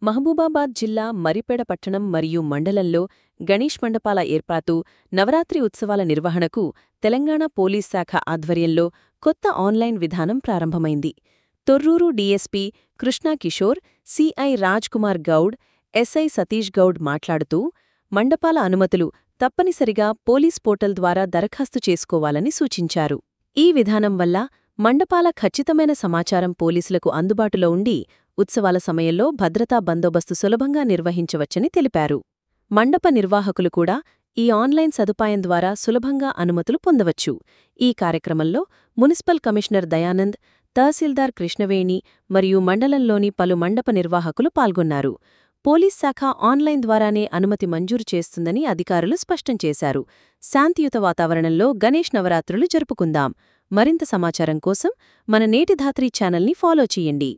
మహబూబాబాద్ జిల్లా మరిపెడ పట్టణం మరియు మండలంలో గణేష్ మండపాల ఏర్పాటు నవరాత్రి ఉత్సవాల నిర్వహణకు తెలంగాణ పోలీస్ శాఖ ఆధ్వర్యంలో కొత్త ఆన్లైన్ విధానం ప్రారంభమైంది Thorrur DSP Krishna Kishore CI Raj Kumar Goud SI Satish Goud మాట్లాడుతూ మండపాల అనుమతులు తప్పనిసరిగా పోలీస్ పోర్టల్ ద్వారా దరఖాస్తు చేసుకోవాలని సూచించారు ఈ విధానం వల్ల మండపాల ఖచ్చితమైన సమాచారం పోలీసులకు అందుబాటులో ఉండి ఉత్సవాల సమయంలో భద్రతా బందోబస్తు సులభంగా నిర్వహించవచ్చని తెలిపారు మండప నిర్వాహకులు కూడా ఈ ఆన్లైన్ సదుపాయం ద్వారా సులభంగా అనుమతులు పొందవచ్చు ఈ కార్యక్రమంలో మున్సిపల్ కమిషనర్ దయానంద్ తహసీల్దార్ కృష్ణవేణి మరియు మండలంలోని పలు మండప నిర్వాహకులు పాల్గొన్నారు పోలీస్ శాఖ ఆన్లైన్ ద్వారానే అనుమతి మంజూరు చేస్తుందని అధికారులు స్పష్టం చేశారు శాంతియుత వాతావరణంలో గణేష్ నవరాత్రులు జరుపుకుందాం మరింత సమాచారం కోసం మన నేటి ధాత్రి ఛానల్ని ఫాలో చేయండి